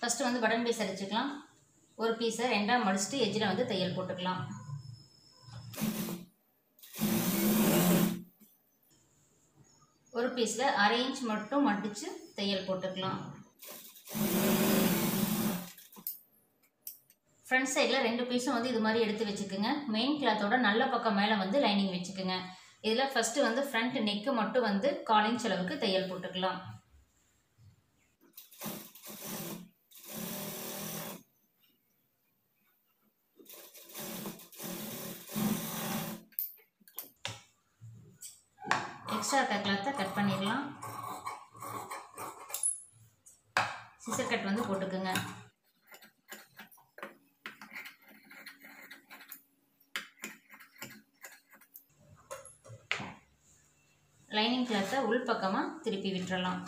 first வந்து button piece அடிச்சுக்கலாம் ஒரு பீஸை ரெண்டாக மடிச்சுட்டு எஜ்ஜில் வந்து தையல் போட்டுக்கலாம் ஒரு பீஸில் அரை இன்ச் மட்டும் மடித்து தையல் போட்டுக்கலாம் ஃப்ரண்ட் சைடில் ரெண்டு பீஸும் வந்து இது மாதிரி எடுத்து வச்சுக்கோங்க மெயின் கிளாத்தோட நல்ல பக்கம் மேலே வந்து லைனிங் வச்சுக்கோங்க இதில் ஃபஸ்ட்டு வந்து ஃப்ரண்ட் நெக்கு மட்டும் வந்து கால் இன்ச் அளவுக்கு தையல் போட்டுக்கலாம் எக்ஸ்ட்ரா இருக்க கிளாத்தை கட் பண்ணிடலாம் சிசர் கட் வந்து போட்டுக்குங்க லைனிங் கிளாத்தை உள் பக்கமாக திருப்பி விட்டுறலாம்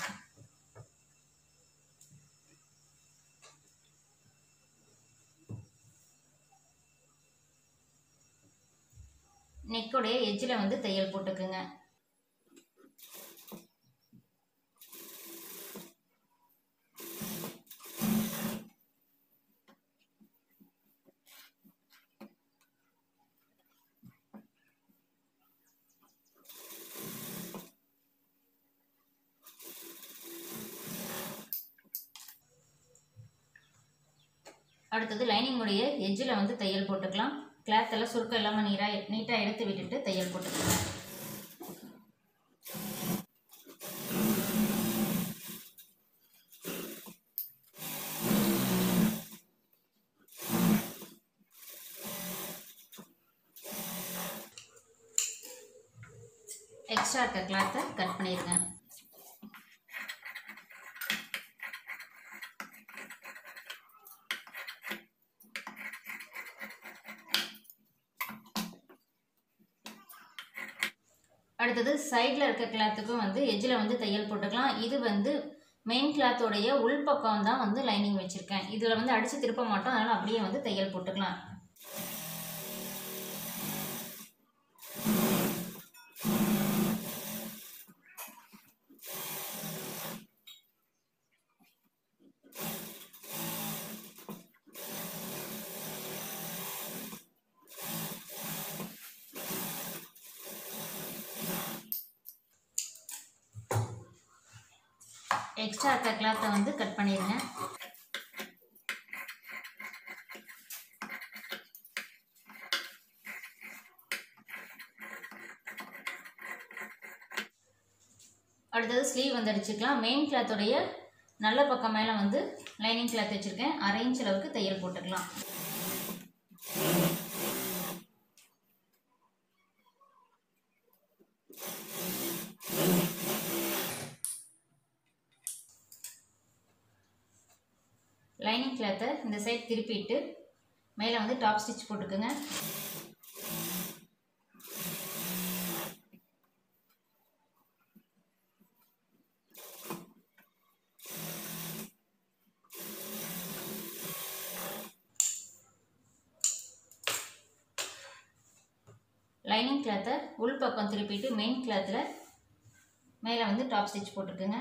நெக்குடைய எஜ்ஜில் வந்து தையல் போட்டுக்குங்க அடுத்தது லைனிங் உடைய எஜ்ஜில் வந்து தையல் போட்டுக்கலாம் கிளாத் எல்லாம் சுருக்கம் இல்லாமல் நீராக நீட்டாக எடுத்து விட்டுட்டு தையல் போட்டுக்கலாம் எக்ஸ்ட்ரா இருக்க கிளாத்தை கட் பண்ணிடுங்க அடுத்தது சைடில் இருக்க கிளாத்துக்கும் வந்து எஜ்ஜில் வந்து தையல் போட்டுக்கலாம் இது வந்து மெயின் கிளாத்தோடைய உள்பக்கம் தான் வந்து லைனிங் வச்சுருக்கேன் இதில் வந்து அடித்து திருப்ப மாட்டோம் அதனால் அப்படியே வந்து தையல் போட்டுக்கலாம் எக்ஸ்ட்ரா இருக்க கிளாத்தை வந்து கட் பண்ணிடுங்க அடுத்தது ஸ்லீவ் வந்து அடிச்சுக்கலாம் மெயின் கிளாத்தோடைய நல்ல பக்கம் மேலே வந்து லைனிங் கிளாத் வச்சுருக்கேன் அரை இன்ச் அளவுக்கு தையல் போட்டுக்கலாம் லைனிங் கிளாத்தை இந்த சைட் திருப்பிட்டு மேலே வந்து டாப் ஸ்டிச் போட்டுக்குங்க லைனிங் கிளாத்தை உள் பக்கம் திருப்பிட்டு மெயின் கிளாத்தில் மேலே வந்து டாப் ஸ்டிச் போட்டுக்குங்க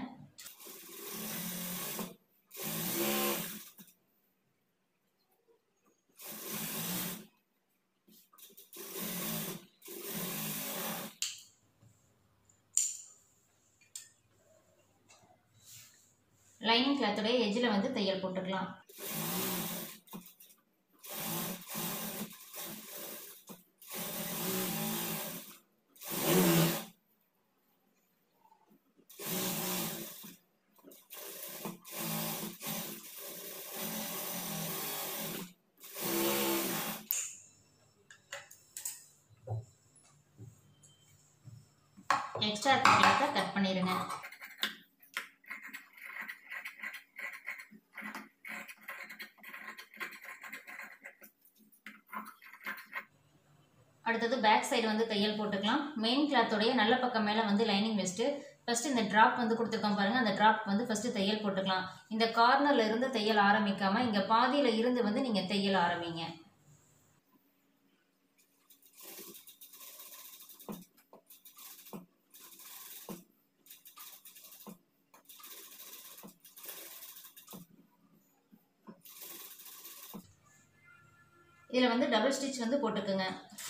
லைனிங் கிளாத்துடைய எஜ்ஜில் வந்து தையல் போட்டுக்கலாம் எக்ஸ்ட்ரா இருக்க கிளாத்தை கட் பண்ணிடுங்க அடுத்தது பேக் சைடு வந்து தையல் போட்டுக்கலாம் மெயின் கிளாத்தோடைய நல்ல பக்கம் மேலே வந்து லைனிங் வச்சுட்டு ஃபஸ்ட்டு இந்த ட்ராப் வந்து கொடுத்துருக்கோம் பாருங்கள் அந்த ட்ராப் வந்து ஃபஸ்ட்டு தையல் போட்டுக்கலாம் இந்த கார்னரில் இருந்து தையல் ஆரம்பிக்காமல் இங்கே பாதியில் இருந்து வந்து நீங்கள் தையல் ஆரம்பிங்க இதில் வந்து டபுள் ஸ்டிச் வந்து போட்டுக்குங்க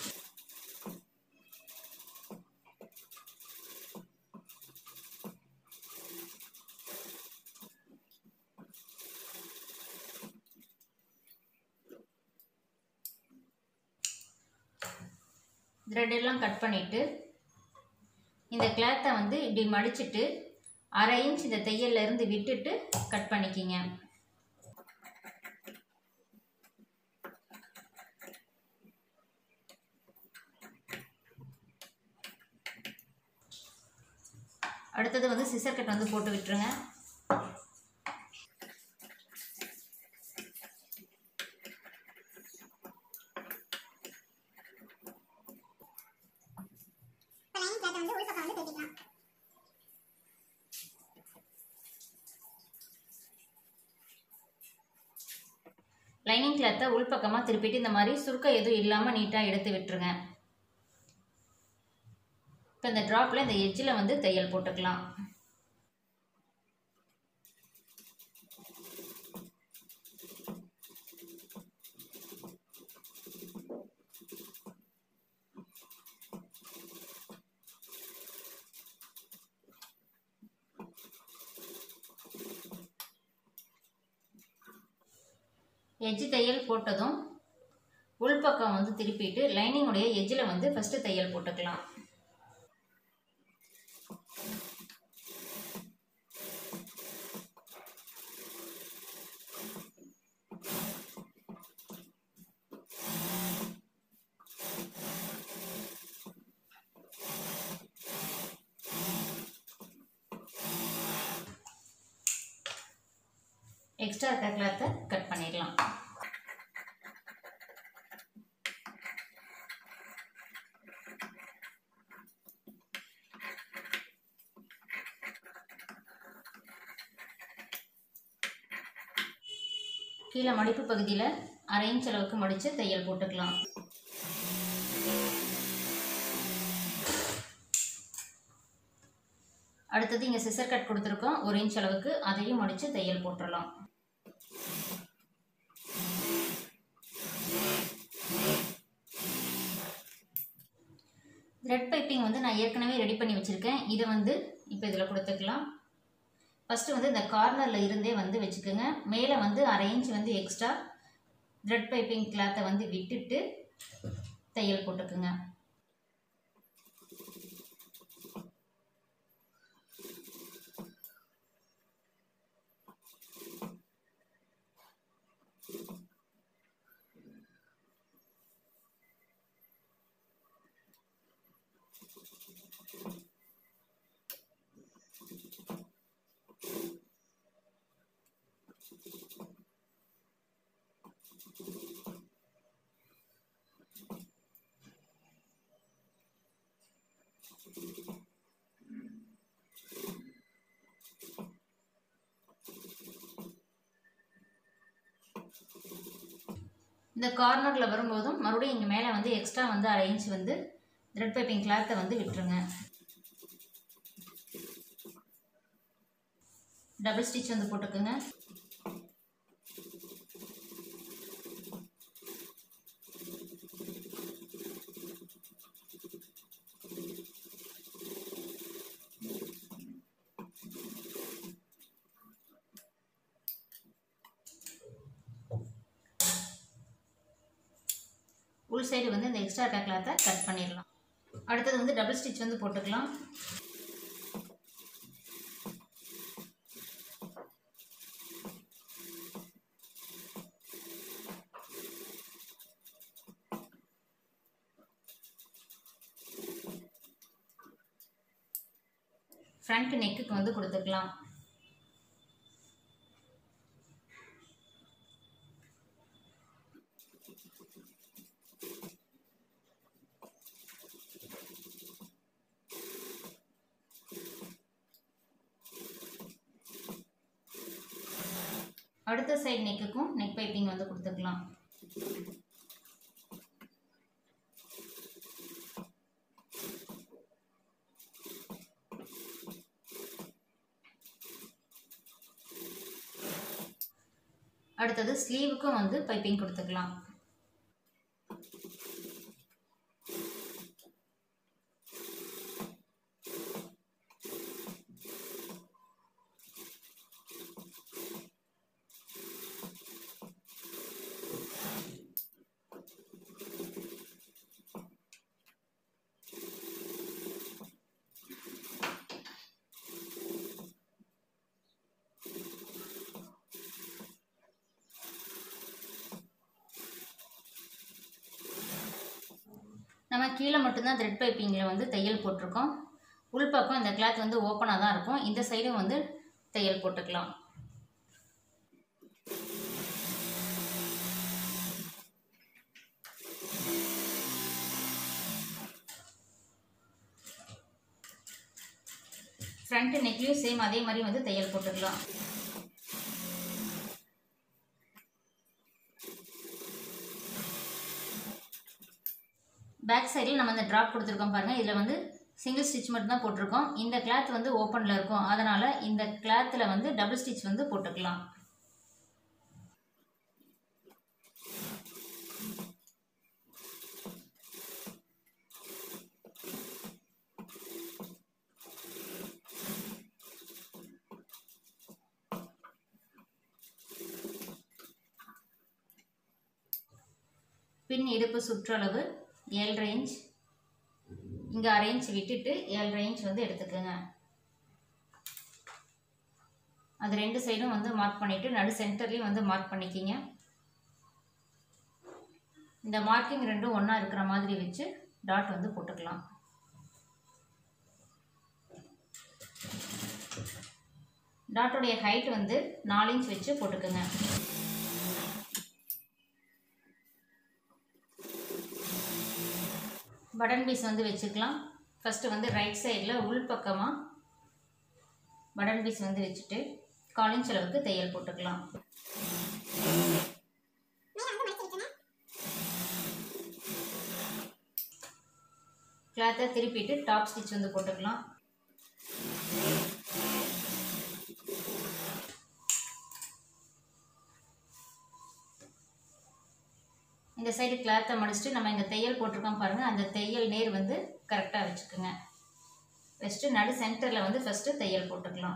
த்ரெட் எல்லாம் கட் பண்ணிவிட்டு இந்த கிளாத்தை வந்து இப்படி மடிச்சிட்டு அரை இன்ச் இந்த தையல்ல இருந்து விட்டுட்டு கட் பண்ணிக்கிங்க அடுத்தது வந்து சிசர் கட் வந்து போட்டு விட்டுருங்க இப்போ லைனிங் கிளாத்தை வந்து உள் பக்கம் வந்து திருப்பிக்கலாம் லைனிங் கிளாத்தை உள்பக்கமாக திருப்பிட்டு இந்த மாதிரி சுருக்கம் எதுவும் இல்லாமல் நீட்டாக எடுத்து விட்டுருங்க இப்போ இந்த ட்ராப்பில் இந்த எட்ஜில் வந்து தையல் போட்டுக்கலாம் எட்ஜ் தையல் போட்டதும் உள்பக்கம் வந்து திருப்பிட்டு லைனிங்குடைய எட்ஜில் வந்து ஃபஸ்ட்டு தையல் போட்டுக்கலாம் எக்ஸ்ட்ரா இருக்க கிளாத்தை கட் பண்ணிடலாம் கீழே மடிப்பு பகுதியில் அரை இன்ச் அளவுக்கு மடித்து தையல் போட்டுக்கலாம் அடுத்தது இங்கே சிசர் கட் கொடுத்துருக்கோம் ஒரு இன்ச் அளவுக்கு அதையும் மடித்து தையல் போட்டுடலாம் த்ரெட் பைப்பிங் வந்து நான் ஏற்கனவே ரெடி பண்ணி வச்சுருக்கேன் இதை வந்து இப்போ இதில் கொடுத்துக்கலாம் ஃபஸ்ட்டு வந்து இந்த கார்னரில் இருந்தே வந்து வச்சுக்கோங்க மேலே வந்து அரை இன்ச் வந்து எக்ஸ்ட்ரா த்ரெட் பைப்பிங் கிளாத்தை வந்து விட்டுட்டு தையல் போட்டுக்குங்க இந்த கார்னரில் வரும்போதும் மறுபடியும் இங்கே மேலே வந்து எக்ஸ்ட்ரா வந்து அரை இன்ச் வந்து த்ரெட் பைப்பிங் கிளாத்தை வந்து விட்டுருங்க டபுள் ஸ்டிச் வந்து போட்டுக்கோங்க உள் சைடு வந்து இந்த எக்ஸ்ட்ரா இருக்க கிளாத்தை கட் பண்ணிடலாம் அடுத்தது வந்து டபுள் ஸ்டிச் வந்து போட்டுக்கலாம் ஃப்ரண்ட் நெக்குக்கு வந்து கொடுத்துக்கலாம் அடுத்த சைடு நெக்குக்கும் நெக் பைப்பிங் வந்து கொடுத்துக்கலாம் அடுத்தது ஸ்லீவுக்கும் வந்து பைப்பிங் கொடுத்துக்கலாம் கீழே மட்டும்தான் த்ரெட் பைப்பிங்கில் வந்து தையல் போட்டிருக்கோம் உள்பக்கம் இந்த கிளாத் வந்து ஓப்பனாக தான் இருக்கும் இந்த சைடும் வந்து தையல் போட்டுக்கலாம் ஃப்ரண்ட் நெக்லையும் சேம் அதே மாதிரி வந்து தையல் போட்டுக்கலாம் பேக் சைடில் நம்ம இந்த ட்ராப் கொடுத்துருக்கோம் பாருங்கள் இதில் வந்து சிங்கிள் ஸ்டிச் மட்டும் தான் போட்டிருக்கோம் இந்த கிளாத் வந்து ஓப்பனில் இருக்கும் அதனால் இந்த கிளாத்தில் வந்து டபுள் ஸ்டிச் வந்து போட்டுக்கலாம் பின் இடுப்பு சுற்றளவு ஏழரை இன்ச் இங்கே அரை இன்ச் விட்டுட்டு ஏழரை இன்ச் வந்து எடுத்துக்கோங்க அது ரெண்டு சைடும் வந்து மார்க் பண்ணிவிட்டு நடு சென்டர்லேயும் வந்து மார்க் பண்ணிக்கிங்க இந்த மார்க்கிங் ரெண்டும் ஒன்றா இருக்கிற மாதிரி வச்சு டாட் வந்து போட்டுக்கலாம் டாட்டோடைய ஹைட் வந்து நாலு இன்ச் வச்சு போட்டுக்கோங்க பட்டன் பீஸ் வந்து வச்சுக்கலாம் ஃபஸ்ட்டு வந்து ரைட் சைடில் உள் பக்கமாக பட்டன் பீஸ் வந்து வச்சுட்டு காலிஞ்ச் அளவுக்கு தையல் போட்டுக்கலாம் மேல வந்து மடிச்சு விட்டுருங்க கிளாத்தை திருப்பிட்டு டாப் ஸ்டிச் வந்து போட்டுக்கலாம் இந்த சைடு கிளாத்தை மடிச்சுட்டு நம்ம இங்கே தையல் போட்டிருக்கோம் பாருங்கள் அந்த தையல் நேர் வந்து கரெக்டாக வச்சுக்கோங்க வச்சுட்டு நடு சென்டரில் வந்து ஃபஸ்ட்டு தையல் போட்டுக்கலாம்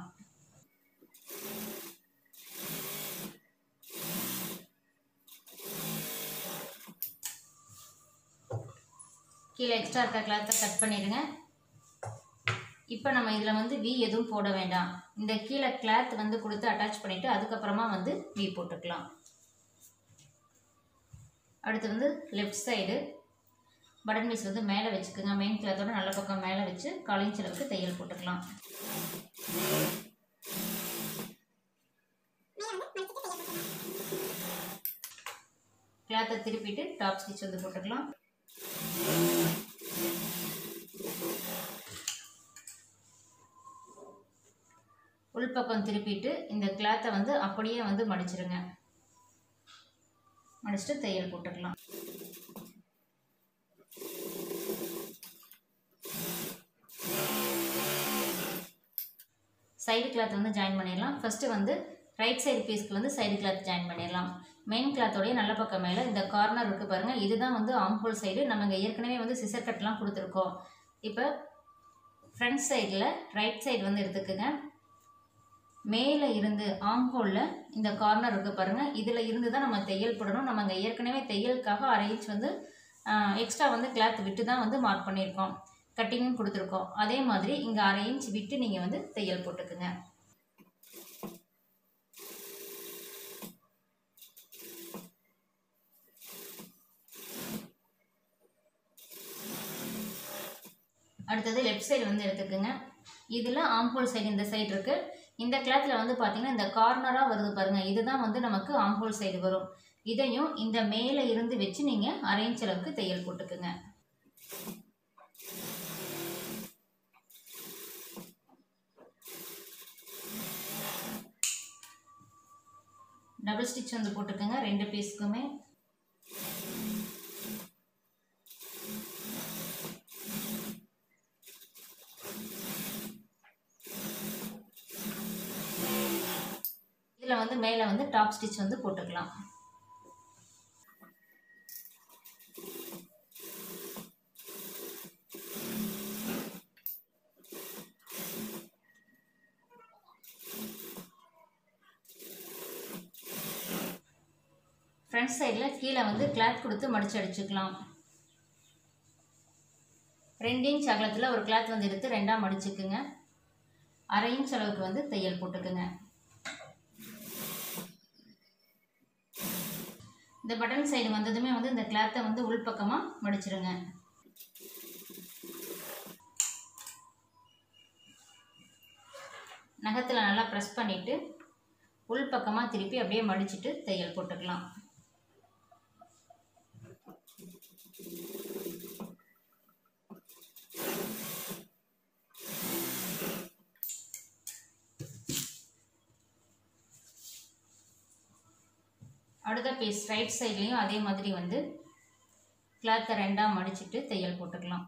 கீழே எக்ஸ்ட்ரா இருக்க கிளாத்தை கட் பண்ணிடுங்க இப்போ நம்ம இதில் வந்து வி எதுவும் போட வேண்டாம் இந்த கீழே கிளாத் வந்து கொடுத்து அட்டாச் பண்ணிவிட்டு அதுக்கப்புறமா வந்து வி போட்டுக்கலாம் அடுத்து வந்து லெஃப்ட் சைடு பட்டன் பீஸ் வந்து மேலே வச்சுக்கோங்க மெயின் கிளாத்தோட நல்ல பக்கம் மேலே வச்சு காலிஞ்ச் அளவுக்கு தையல் போட்டுக்கலாம் மேல வந்து மடிச்சிட்டு தையல் போட்டுருங்க கிளாத்தை திருப்பிட்டு டாப் ஸ்டிச் வந்து போட்டுக்கலாம் உள்பக்கம் திருப்பிட்டு இந்த கிளாத்தை வந்து அப்படியே வந்து மடிச்சிருங்க மடிச்சுட்டு தையல் போட்டுக்கலாம் சைடு கிளாத் வந்து ஜாயின் பண்ணிடலாம் ஃபஸ்ட்டு வந்து ரைட் சைடு பீஸ்க்கு வந்து சைடு கிளாத் ஜாயின் பண்ணிடலாம் மெயின் கிளாத்தோடைய நல்ல பக்கம் மேலே இந்த கார்னர் இருக்குது பாருங்கள் இதுதான் வந்து ஆம்ஹோல் சைடு நம்ம இங்கே ஏற்கனவே வந்து சிசர் கட்லாம் கொடுத்துருக்கோம் இப்போ ஃப்ரண்ட் சைடில் ரைட் சைடு வந்து எடுத்துக்கோங்க மேலே இருந்து ஆம்ஹோலில் இந்த கார்னர் இருக்குது பாருங்கள் இதில் இருந்து தான் நம்ம தையல் போடணும் நம்ம இங்கே ஏற்கனவே தையலுக்காக அரை இன்ச் வந்து எக்ஸ்ட்ரா வந்து கிளாத் விட்டு தான் வந்து மார்க் பண்ணியிருக்கோம் கட்டிங்கும் கொடுத்துருக்கோம் அதே மாதிரி இங்கே அரை இன்ச் விட்டு நீங்கள் வந்து தையல் போட்டுக்குங்க அடுத்தது லெஃப்ட் சைடு வந்து எடுத்துக்கோங்க இதில் ஆம்போல் சைடு இந்த சைடு இருக்குது இந்த கிளாத்தில் வந்து பார்த்தீங்கன்னா இந்த கார்னராக வருது பாருங்கள் இதுதான் வந்து நமக்கு ஆம்போல் சைடு வரும் இதையும் இந்த மேலே இருந்து வச்சு நீங்கள் அரேஞ்ச் அளவுக்கு தையல் போட்டுக்குங்க டபுள் ஸ்டிச் வந்து போட்டுக்கோங்க ரெண்டு பீஸ்க்குமே இதில் வந்து மேலே வந்து டாப் ஸ்டிச் வந்து போட்டுக்கலாம் ஃப்ரண்ட் சைடில் கீழே வந்து கிளாத் கொடுத்து மடிச்சு அடிச்சுக்கலாம் ரெண்டு இன்ச் அகலத்தில் ஒரு கிளாத் வந்து எடுத்து ரெண்டாக மடிச்சுக்குங்க அரை இன்ச் அளவுக்கு வந்து தையல் போட்டுக்குங்க இந்த பட்டன் சைடு வந்ததுமே வந்து இந்த கிளாத்தை வந்து உள்பக்கமாக மடிச்சிருங்க நகத்தில் நல்லா ப்ரெஸ் பண்ணிவிட்டு உள் பக்கமாக திருப்பி அப்படியே மடிச்சிட்டு தையல் போட்டுக்கலாம் அடுத்த பீஸ் ரைட் சைட்லேயும் அதே மாதிரி வந்து கிளாத்தை ரெண்டாக மடிச்சிட்டு தையல் போட்டுக்கலாம்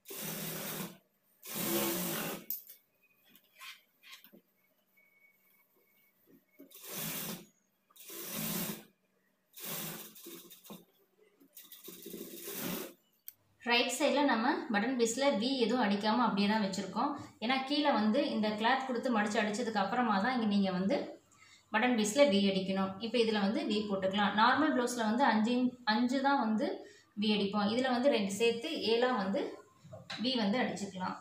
ரைட் சைடில் நம்ம பட்டன் பீஸில் வி எதுவும் அடிக்காமல் அப்படியே தான் வச்சுருக்கோம் ஏன்னா கீழே வந்து இந்த கிளாத் கொடுத்து மடித்து அடித்ததுக்கு அப்புறமா தான் இங்கே நீங்கள் வந்து பட்டன் பீஸில் வி அடிக்கணும் இப்போ இதில் வந்து வி போட்டுக்கலாம் நார்மல் ப்ளவுஸில் வந்து அஞ்சு அஞ்சு தான் வந்து வி அடிப்போம் இதில் வந்து ரெண்டு சேர்த்து ஏழாக வந்து வி வந்து அடிச்சுக்கலாம்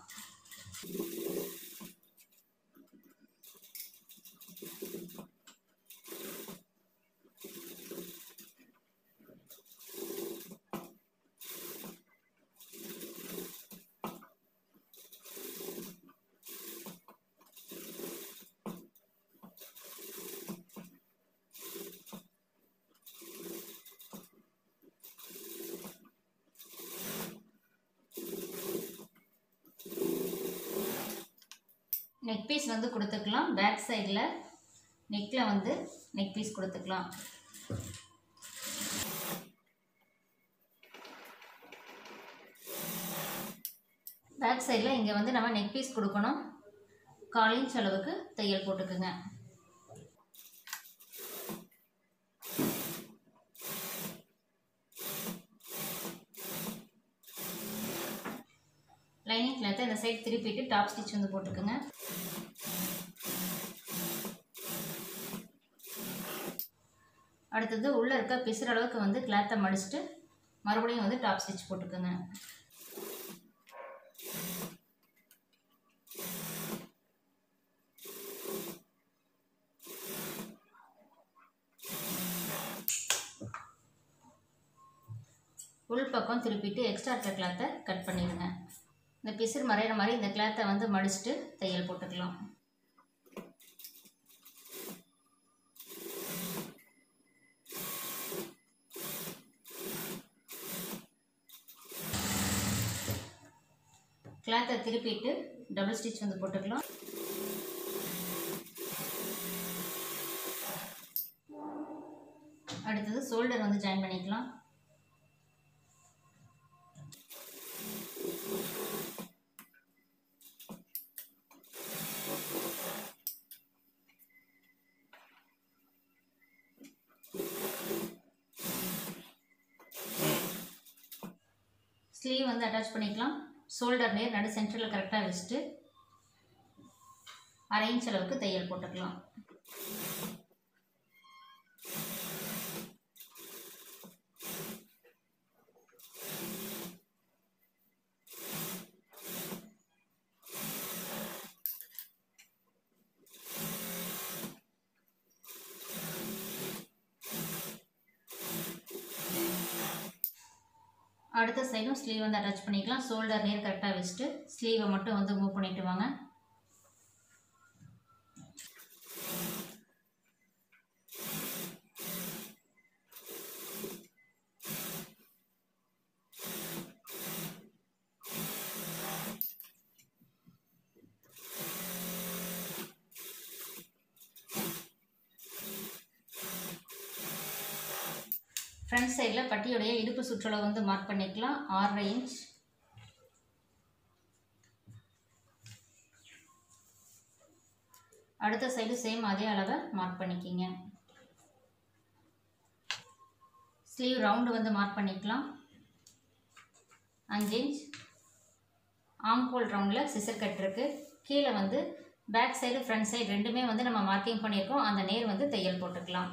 நெக் பீஸ் வந்து கொடுத்துக்கலாம் பேக் சைடில் நெக்கில் வந்து நெக் பீஸ் கொடுத்துக்கலாம் பேக் சைடில் இங்கே வந்து நம்ம நெக் பீஸ் கொடுக்கணும் கால் இன்ச் அளவுக்கு தையல் போட்டுக்குங்க லைனிங் கிளாத்தை இந்த சைடு திருப்பிட்டு டாப் ஸ்டிச் வந்து போட்டுக்குங்க அடுத்தது உள்ளே இருக்க பிசுற அளவுக்கு வந்து கிளாத்தை மடிச்சுட்டு மறுபடியும் வந்து டாப் ஸ்டிச் போட்டுக்குங்க உள் பக்கம் திருப்பிட்டு எக்ஸ்ட்ரா இருக்க கிளாத்தை கட் பண்ணிடுங்க இந்த பிசிறு மறையிற மாதிரி இந்த கிளாத்தை வந்து மடிச்சுட்டு தையல் போட்டுக்கலாம் கிளாத்தை திருப்பிட்டு டபுள் ஸ்டிச் வந்து போட்டுக்கலாம் அடுத்தது ஷோல்டர் வந்து ஜாயின் பண்ணிக்கலாம் ஸ்லீவ் வந்து அட்டாச் பண்ணிக்கலாம் ஷோல்டர் நேர் நடு சென்டரில் கரெக்டாக வச்சுட்டு அரை இன்ச் அளவுக்கு தையல் போட்டுக்கலாம் அடுத்த சைடும் ஸ்லீவ் வந்து அட்டாச் பண்ணிக்கலாம் ஷோல்டர் நேர் கரெக்டாக வச்சுட்டு ஸ்லீவை மட்டும் வந்து மூவ் பண்ணிட்டு வாங்க ஃப்ரண்ட் சைடில் பட்டியுடைய இடுப்பு சுற்றளவு வந்து மார்க் பண்ணிக்கலாம் ஆறரை இன்ச் அடுத்த சைடு சேம் அதே அளவை மார்க் பண்ணிக்கிங்க ஸ்லீவ் ரவுண்டு வந்து மார்க் பண்ணிக்கலாம் அஞ்சு இன்ச் ஆம்கோல் ரவுண்டில் சிசர் கட் இருக்கு கீழே வந்து பேக் சைடு ஃப்ரண்ட் சைடு ரெண்டுமே வந்து நம்ம மார்க்கிங் பண்ணியிருக்கோம் அந்த நேர் வந்து தையல் போட்டுக்கலாம்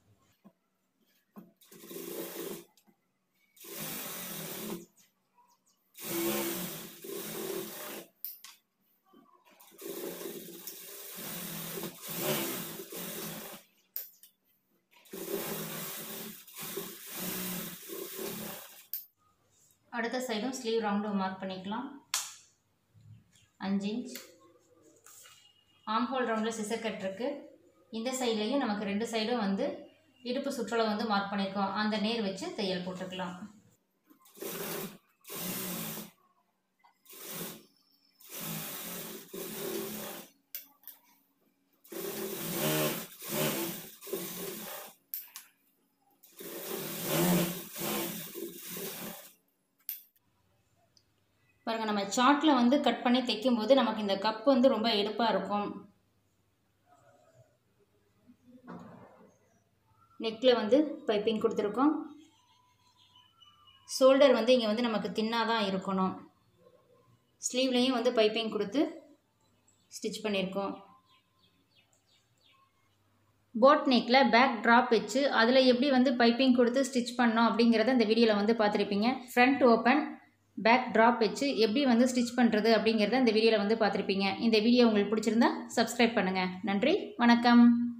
அடுத்த சைடும் ஸ்லீவ் ரவுண்டு மார்க் பண்ணிக்கலாம் அஞ்சு இன்ச் ஆம் ஹோல் ரவுண்டில் சிசர் கட் இருக்குது இந்த சைட்லேயும் நமக்கு ரெண்டு சைடும் வந்து இடுப்பு சுற்றளவு வந்து மார்க் பண்ணியிருக்கோம் அந்த நேர் வச்சு தையல் போட்டுக்கலாம் பாருங்கள் நம்ம சார்ட்டில் வந்து கட் பண்ணி தைக்கும்போது நமக்கு இந்த கப் வந்து ரொம்ப எடுப்பாக இருக்கும் நெக்கில் வந்து பைப்பிங் கொடுத்துருக்கோம் ஷோல்டர் வந்து இங்கே வந்து நமக்கு தின்னாக தான் இருக்கணும் ஸ்லீவ்லேயும் வந்து பைப்பிங் கொடுத்து ஸ்டிச் பண்ணியிருக்கோம் போட் நெக்கில் பேக் ட்ராப் வச்சு அதில் எப்படி வந்து பைப்பிங் கொடுத்து ஸ்டிச் பண்ணோம் அப்படிங்கிறத இந்த வீடியோவில் வந்து பார்த்துருப்பீங்க ஃப்ரண்ட் ஓப்பன் பேக் ட்ராப் வச்சு எப்படி வந்து ஸ்டிச் பண்ணுறது அப்படிங்கிறத இந்த வீடியோவில் வந்து பார்த்துருப்பீங்க இந்த வீடியோ உங்களுக்கு பிடிச்சிருந்தா சப்ஸ்கிரைப் பண்ணுங்கள் நன்றி வணக்கம்